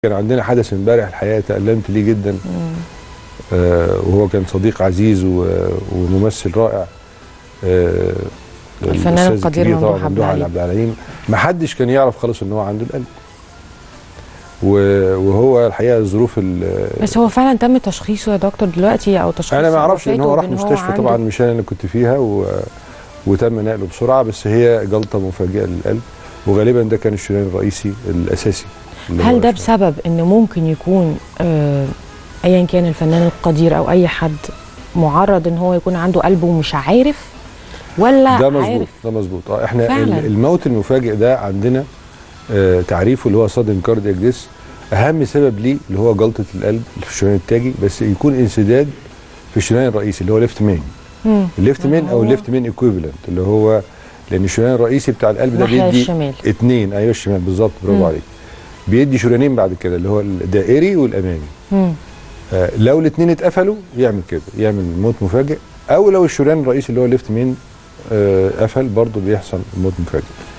كان عندنا حدث امبارح الحقيقه تألمت ليه جدا آه وهو كان صديق عزيز و- وممثل رائع آه الفنان الأستاذ القدير الكبير ممدوح طبعا عبد ممدوح العليم. عبد العليم ما حدش كان يعرف خالص ان هو عنده القلب و- وهو الحقيقه ظروف ال- بس هو فعلا تم تشخيصه يا دكتور دلوقتي او تشخيص انا ما اعرفش ان هو وفاته راح بإن مستشفى عنده- طبعا مش انا اللي كنت فيها و... وتم نقله بسرعه بس هي جلطه مفاجئه للقلب وغالبا ده كان الشريان الرئيسي الاساسي اللي هو هل ده الشريان. بسبب ان ممكن يكون آه، ايا كان الفنان القدير او اي حد معرض ان هو يكون عنده قلب ومش عارف ولا ده مظبوط عارف ده مظبوط اه احنا فعلاً. ال- الموت المفاجئ ده عندنا آه تعريفه اللي هو صدم كاردياك ديس اهم سبب ليه اللي هو جلطه القلب في الشريان التاجي بس يكون انسداد في الشريان الرئيسي اللي هو ليفت مين مم. الليفت مين او هو- الليفت مين ايكويفالنت اللي هو لان الشريان الرئيسي بتاع القلب ده الناحية بيدي الشمال. اتنين ايوه الشمال بالظبط برافو مم. عليك بيدي شريانين بعد كده اللي هو الدائري والامامي مم. آه لو الاثنين اتقفلوا يعمل كده يعمل موت مفاجئ او لو الشريان الرئيسي اللي هو الليفت مين آه قفل برضه بيحصل موت مفاجئ